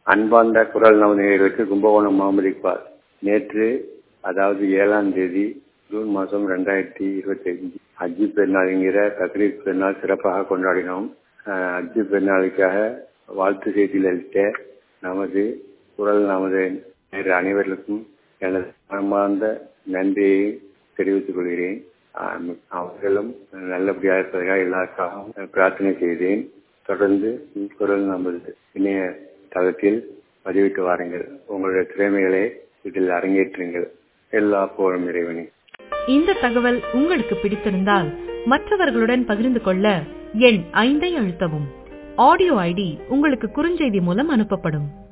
அன்பார்ந்த குரல் நமது நேயர்களுக்கு கும்பகோணம் முகமது இக்பால் நேற்று அதாவது ஏழாம் தேதி ஜூன் மாதம் ரெண்டாயிரத்தி இருபத்தி அஞ்சு ஹஜ்ஜி பெருநாள் என்கிற தக்ரீத் பெருநாள் சிறப்பாக கொண்டாடினோம் அஹ் ஹஜ்ஜி பெருநாளுக்காக வாழ்த்து செய்தியில் அளித்த நமது குரல் நமது நேர் அனைவர்களுக்கும் எனது மனமார்ந்த நன்றியை தெரிவித்துக் கொள்கிறேன் ஆம், அவர்களும் நல்லபடியாக இருப்பதற்காக எல்லாருக்காகவும் பிரார்த்தனை செய்தேன் தொடர்ந்து குரல் நமது இணைய தளத்தில் பதிவிட்டு வாருங்கள் உங்களுடைய திறமைகளை இதில் அரங்கேற்றுங்கள் எல்லா புகழும் இறைவனே இந்த தகவல் உங்களுக்கு பிடித்திருந்தால் மற்றவர்களுடன் பகிர்ந்து கொள்ள எண் ஐந்தை அழுத்தவும் ஆடியோ ஐடி உங்களுக்கு குறுஞ்செய்தி மூலம் அனுப்பப்படும்